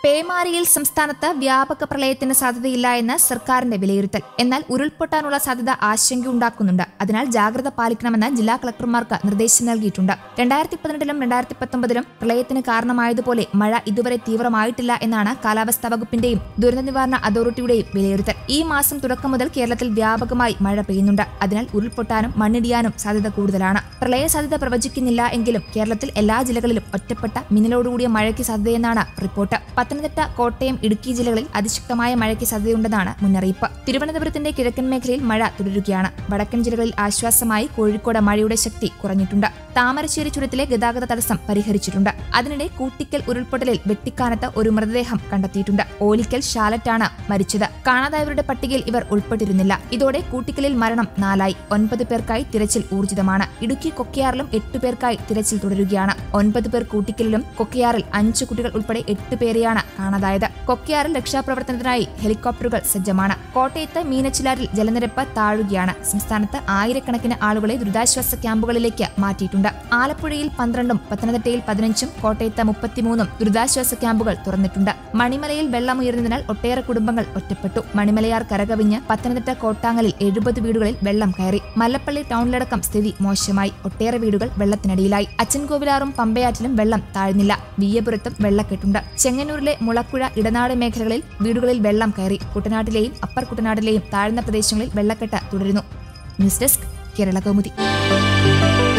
പേമാരിയിൽ സംസ്ഥാനത്ത് വ്യാപക പ്രളയത്തിന് സാധ്യതയില്ല എന്ന് സർക്കാരിന്റെ വിലയിരുത്തൽ എന്നാൽ ഉരുൾപൊട്ടാനുള്ള സാധ്യത ആശങ്കയുണ്ടാക്കുന്നുണ്ട് അതിനാൽ ജാഗ്രത പാലിക്കണമെന്ന് ജില്ലാ കളക്ടർമാർക്ക് നിർദ്ദേശം നൽകിയിട്ടുണ്ട് രണ്ടായിരത്തി പതിനെട്ടിലും രണ്ടായിരത്തി പത്തൊമ്പതിലും പ്രളയത്തിന് കാരണമായതുപോലെ മഴ ഇതുവരെ തീവ്രമായിട്ടില്ല എന്നാണ് കാലാവസ്ഥാ വകുപ്പിന്റെയും ദുരന്ത നിവാരണ അതോറിറ്റിയുടെയും വിലയിരുത്തൽ ഈ മാസം തുടക്കം മുതൽ കേരളത്തിൽ വ്യാപകമായി മഴ പെയ്യുന്നുണ്ട് അതിനാൽ ഉരുൾപൊട്ടാനും മണ്ണിടിയാനും സാധ്യത കൂടുതലാണ് പ്രളയ സാധ്യത പ്രവചിക്കുന്നില്ല എങ്കിലും കേരളത്തിൽ എല്ലാ ജില്ലകളിലും ഒറ്റപ്പെട്ട മിന്നലോടുകൂടിയ മഴയ്ക്ക് സാധ്യതയെന്നാണ് റിപ്പോർട്ട് പത്തനംതിട്ട കോട്ടയം ഇടുക്കി ജില്ലകളിൽ അതിശക്തമായ മഴയ്ക്ക് സാധ്യതയുണ്ടെന്നാണ് മുന്നറിയിപ്പ് തിരുവനന്തപുരത്തിന്റെ കിഴക്കൻ മേഖലയിൽ മഴ തുടരുകയാണ് വടക്കൻ ജില്ലകളിൽ ആശ്വാസമായി കോഴിക്കോട് മഴയുടെ ശക്തി കുറഞ്ഞിട്ടുണ്ട് താമരശ്ശേരി ചുരത്തിലെ ഗതാഗത തടസ്സം പരിഹരിച്ചിട്ടുണ്ട് അതിനിടെ കൂട്ടിക്കൽ ഉരുൾപൊട്ടലിൽ വെട്ടിക്കാനത്ത് ഒരു മൃതദേഹം കണ്ടെത്തിയിട്ടുണ്ട് ഓലിക്കൽ ഷാലറ്റാണ് മരിച്ചത് കാണാതായവരുടെ പട്ടികയിൽ ഇവർ ഉൾപ്പെട്ടിരുന്നില്ല ഇതോടെ കൂട്ടിക്കലിൽ മരണം നാലായി ഒൻപത് പേർക്കായി തിരച്ചിൽ ഊർജിതമാണ് ഇടുക്കി കൊക്കയാറിലും എട്ട് പേർക്കായി തിരച്ചിൽ തുടരുകയാണ് ഒൻപത് പേർ കൂട്ടിക്കലിലും കൊക്കയാറിൽ അഞ്ചു കുട്ടികൾ ഉൾപ്പെടെ എട്ട് പേരെയാണ് കാണാതായത് കൊക്കയാറിൽ രക്ഷാപ്രവർത്തനത്തിനായി ഹെലികോപ്റ്ററുകൾ സജ്ജമാണ് കോട്ടയത്ത് മീനച്ചിലാറിൽ ജലനിരപ്പ് താഴുകയാണ് സംസ്ഥാനത്ത് ആയിരക്കണക്കിന് ആളുകളെ ദുരിതാശ്വാസ ക്യാമ്പുകളിലേക്ക് മാറ്റിയിട്ടുണ്ട് ആലപ്പുഴയിൽ പന്ത്രണ്ടും പത്തനംതിട്ടയിൽ പതിനഞ്ചും കോട്ടയത്ത് മുപ്പത്തിമൂന്നും ദുരിതാശ്വാസ ക്യാമ്പുകൾ തുറന്നിട്ടുണ്ട് മണിമലയിൽ വെള്ളമുയർന്നതിനാൽ ഒട്ടേറെ കുടുംബങ്ങൾ ഒറ്റപ്പെട്ടു മണിമലയാർ കരകവിഞ്ഞ് പത്തനംതിട്ട കോട്ടാങ്ങലിൽ എഴുപത് വീടുകളിൽ വെള്ളം കയറി മല്ലപ്പള്ളി ടൗണിലടക്കം സ്ഥിതി മോശമായി ഒട്ടേറെ വീടുകൾ വെള്ളത്തിനടിയിലായി അച്ചൻകോവിലാറും പമ്പയാറ്റിലും വെള്ളം താഴ്ന്നില്ല വിയ്യപുരത്തും വെള്ളക്കെട്ടുണ്ട് ചെങ്ങന്നൂരിലെ മുളക്കുഴ ഇടനാട് മേഖലകളിൽ വീടുകളിൽ വെള്ളം കയറി കുട്ടനാട്ടിലെയും അപ്പർ കുട്ടനാട്ടിലെയും താഴ്ന്ന പ്രദേശങ്ങളിൽ വെള്ളക്കെട്ട് തുടരുന്നു ന്യൂസ് ഡെസ്ക് കേരള കൗമുദി